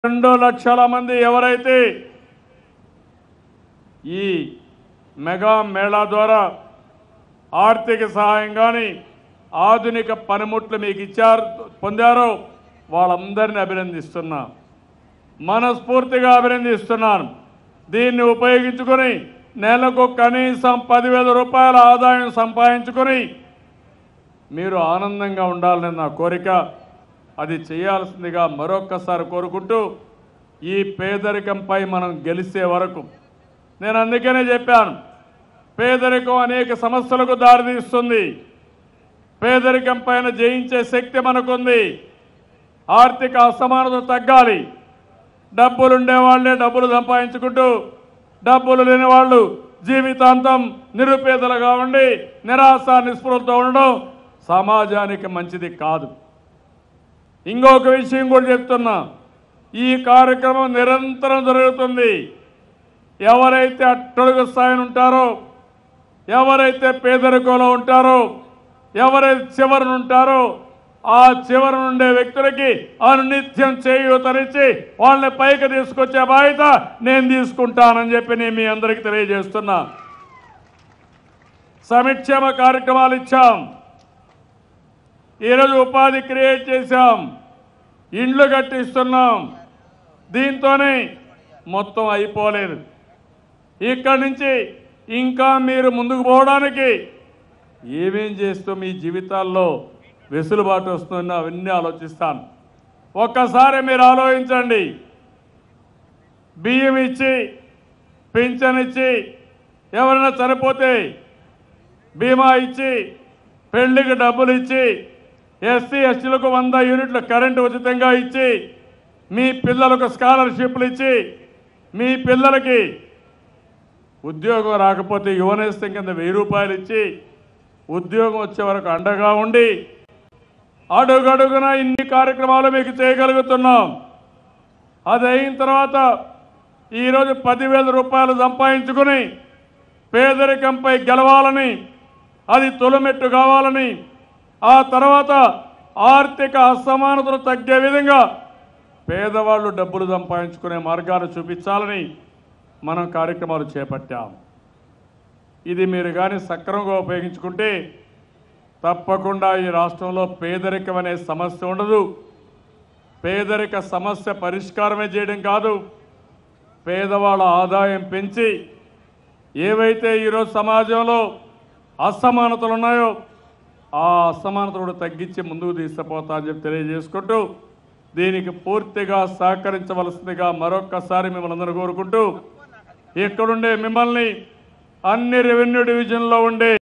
రెండు లక్షల మంది ఎవరైతే ఈ మెగా మేళా ద్వారా ఆర్థిక సహాయం కానీ ఆధునిక పనిముట్లు మీకు ఇచ్చారు పొందారో వాళ్ళందరినీ అభినందిస్తున్నా మనస్ఫూర్తిగా అభినందిస్తున్నాను దీన్ని ఉపయోగించుకొని నెలకు కనీసం పదివేల రూపాయల ఆదాయం సంపాదించుకొని మీరు ఆనందంగా ఉండాలని నా కోరిక అది చేయాల్సిందిగా మరొక్కసారి కోరుకుంటూ ఈ పేదరికంపై మనం గెలిచే వరకు నేను అందుకనే చెప్పాను పేదరికం అనేక సమస్యలకు దారితీస్తుంది పేదరికం పైన జయించే శక్తి మనకుంది ఆర్థిక అసమానత తగ్గాలి డబ్బులు ఉండేవాళ్ళే డబ్బులు సంపాదించుకుంటూ డబ్బులు లేని వాళ్ళు జీవితాంతం నిరుపేదలుగా ఉండి నిరాశ నిస్పృహతో ఉండడం సమాజానికి మంచిది కాదు ఇంకొక విషయం కూడా చెప్తున్నా ఈ కార్యక్రమం నిరంతరం జరుగుతుంది ఎవరైతే అట్టడుగు స్థాయిని ఉంటారో ఎవరైతే పేదరికంలో ఉంటారో ఎవరైతే చివరన ఉంటారో ఆ చివర ఉండే వ్యక్తులకి అనునిత్యం చేయూతనిచ్చి వాళ్ళని పైకి తీసుకొచ్చే బాధ్యత నేను తీసుకుంటానని చెప్పి నేను మీ అందరికీ తెలియజేస్తున్నా సమిక్షేమ కార్యక్రమాలు ఇచ్చాం ఈరోజు ఉపాధి క్రియేట్ చేశాం ఇండ్లు కట్టిస్తున్నాం దీంతోనే మొత్తం అయిపోలేదు ఇక్కడి నుంచి ఇంకా మీరు ముందుకు పోవడానికి ఏమేం చేస్తూ మీ జీవితాల్లో వెసులుబాటు వస్తుందో అవన్నీ ఆలోచిస్తాను ఒక్కసారి మీరు ఆలోచించండి బియ్యం ఇచ్చి పింఛన్ ఇచ్చి ఎవరైనా చనిపోతే బీమా ఇచ్చి పెళ్లికి డబ్బులు ఇచ్చి ఎస్సీ ఎస్టీలకు వంద యూనిట్ల కరెంటు ఉచితంగా ఇచ్చి మీ పిల్లలకు స్కాలర్షిప్లు ఇచ్చి మీ పిల్లలకి ఉద్యోగం రాకపోతే యువనేస్తం కింద వెయ్యి రూపాయలు ఇచ్చి ఉద్యోగం వచ్చే వరకు అండగా ఉండి అడుగడుగున ఇన్ని కార్యక్రమాలు మీకు చేయగలుగుతున్నాం అది అయిన తర్వాత ఈరోజు పదివేల రూపాయలు సంపాదించుకుని పేదరికంపై గెలవాలని అది తొలిమెట్టు కావాలని ఆ తర్వాత ఆర్థిక అసమానతలు తగ్గే విధంగా పేదవాళ్ళు డబ్బులు సంపాదించుకునే మార్గాలు చూపించాలని మనం కార్యక్రమాలు చేపట్టాం ఇది మీరు కానీ సక్రమంగా ఉపయోగించుకుంటే తప్పకుండా ఈ రాష్ట్రంలో పేదరికం అనే సమస్య ఉండదు పేదరిక సమస్య పరిష్కారమే చేయడం కాదు పేదవాళ్ళ ఆదాయం పెంచి ఏవైతే ఈరోజు సమాజంలో అసమానతలు ఉన్నాయో ఆ అసమానతలు కూడా తగ్గించి ముందుకు తీసుకుపోతా అని చెప్పి తెలియజేసుకుంటూ దీనికి పూర్తిగా సహకరించవలసిందిగా మరొక్కసారి మిమ్మల్ని అందరూ కోరుకుంటూ ఇక్కడుండే మిమ్మల్ని అన్ని రెవెన్యూ డివిజన్లో ఉండే